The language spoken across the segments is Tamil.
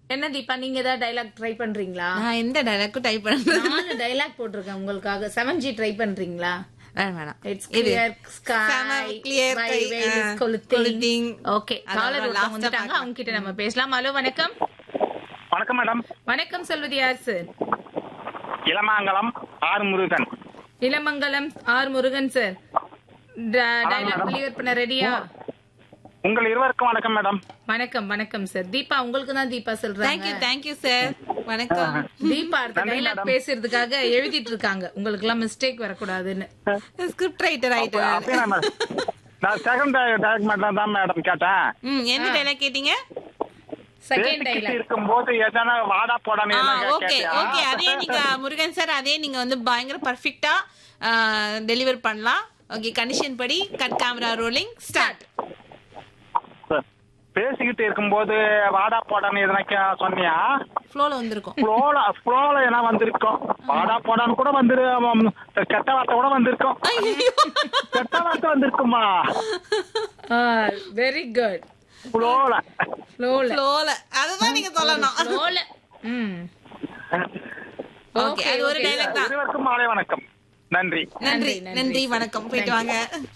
என்ன தீபா நீங்க ஏதாவது டைலாக் ட்ரை பண்றீங்களா நான் எந்த டைலாக்கும் டைப் பண்றது நாலு டைலாக் போட்டிருக்கேன் உங்களுக்காக செவன் ஜி ட்ரை பண்றீங்களா வேணாம், வேணாம் இட்ஸ் இது. கிளியர் செம ஸ்கை clear sky, ஆ, கொளுத்திங். ஓகே அதான் காலர் last ஒருத்தவங்க ஆ வந்துட்டாங்க பார்க்கலாம். அவங்க கிட்ட நம்ம பேசலாம் ஹலோ வணக்கம் வணக்கம் மேடம் வணக்கம் சொல்வது யார் sir Ilamangalam R Murugan Ilamangalam R Murugan sir dialogue deliver பண்ண ரெடியா உங்கள் இருவருக்கும் வணக்கம் மேடம் வணக்கம் வணக்கம் சார் தீபா உங்களுக்கு தான் தீபா சொல்றாங்க தேங்க்யூ தேங்க்யூ சார் வணக்கம் தீபா அடுத்த டைலாக் பேசுறதுக்காக எழுதிட்டு இருக்காங்க உங்களுக்கு எல்லாம் மிஸ்டேக் வரக்கூடாதுன்னு ஸ்கிரிப்ட் ரைட்டர் ஆயிட்டு அப்படியா மேடம் நான் செகண்ட் டாக்குமெண்ட் தான் மேடம் கேட்டேன் ம் என்ன டைலாக் கேட்டீங்க செகண்ட் பேசிக்கிட்டு டைலாக் இருக்கும்போது எதனா வாடா போடான்னு ஆ எதனா ஓகே கேட்டியா? ஓகே அதே நீங்க முருகன் சார் அதே நீங்க வந்து பயங்கர பர்ஃபெக்ட்டா டெலிவர் பண்ணலாம் ஓகே கண்டிஷன் படி கட் கேமரா ரோலிங் ஸ்டார்ட் பேசிக்கிட்டு இருக்கும்போது வாடா போடான்னு எதனா கே- சொன்னியா ஃப்ளோல வந்திருக்கும் ஃப்ளோல ஃப்ளோல என்ன வந்திருக்கும் வாடா போடான்னு கூட வந்துரு ஆமாம், கெட்ட வார்த்தை கூட வந்திருக்கும் கெட்ட வார்த்தை வந்திருக்குமா வெரி குட் ஃப்ளோல ஃப்ளோல ஃப்ளோல அதுதான் நீங்க சொல்லணும் ஃப்ளோல ம் ஓகே அது ஒரு டைலாக் தான் இருவருக்கும் மாலை வணக்கம் நன்றி நன்றி நன்றி, நன்றி sir. வணக்கம் போயிட்டு வாங்க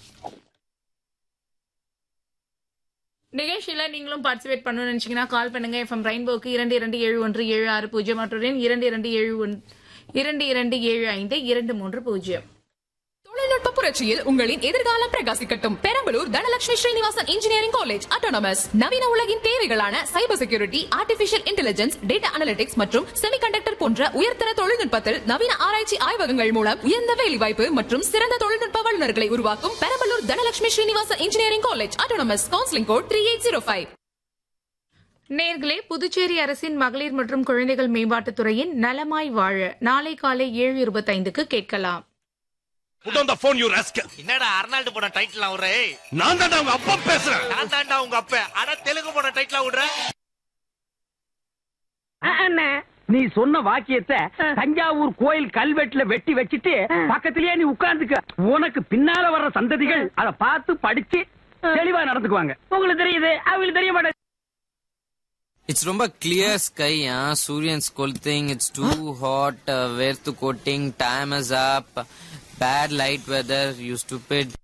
நிகழ்ச்சியில நீங்களும் பார்ட்டிசிபேட் பண்ணணும்னு நினைச்சீங்கன்னா கால் பண்ணுங்க எஃப்எம் ரெயின்போக்கு இரண்டு இரண்டு ஏழு ஒன்று ஏழு ஆறு பூஜ்ஜியம் மற்றும் இரண்டு இரண்டு ஏழு ஒன் இரண்டு இரண்டு ஏழு ஐந்து இரண்டு மூன்று பூஜ்ஜியம் தொழில்நுட்ப புரட்சியில் உங்களின் எதிர்காலம் பிரகாசிக்கட்டும் Perambalur Dhanalakshmi Srinivasan engineering college autonomous நவீன உலகின் தேவைகளான cyber security artificial intelligence data analytics மற்றும் செமிகண்டக்டர் போன்ற உயர்தர தொழில்நுட்பத்தில் நவீன ஆராய்ச்சி ஆய்வகங்கள் மூலம் உயர்ந்த வேலைவாய்ப்பு மற்றும் சிறந்த தொழில்நுட்ப வல்லுநர்களை உருவாக்கும் Perambalur Dhanalakshmi Srinivasan engineering college autonomous counselling code three eight zero five நேர்களே புதுச்சேரி அரசின் மகளிர் மற்றும் குழந்தைகள் மேம்பாட்டுத் துறையின் நலமாய் வாழ நாளை காலை ஏழு இருபத்தைந்துக்கு கேட்கலாம் Put on the phone, you rascal. என்னடா அர்னால்டு போன டைட்டில் விடுற நான் தான் உங்க அப்பா பேசுறேன் நான் தாண்டா உங்க அப்ப அட தெலுங்கு போன டைட்டில் விடுற அண்ணே, நீ சொன்ன வாக்கியத்தை தஞ்சாவூர் கோயில் கல்வெட்டுல வெட்டி வச்சிட்டு பக்கத்திலேயே நீ உட்கார்ந்துக்க உனக்கு பின்னால வர்ற சந்ததிகள் அத பார்த்து படிச்சு தெளிவா நடந்துக்குவாங்க உங்களுக்கு தெரியுது அவங்களுக்கு தெரிய மாட்டேங்குது It's ரொம்ப clear sky, huh? Suryan's கொளுத்திங் It's too hot. Uh, வேர்த்து கோட்டிங் Time is up. Bad light weather. You stupid.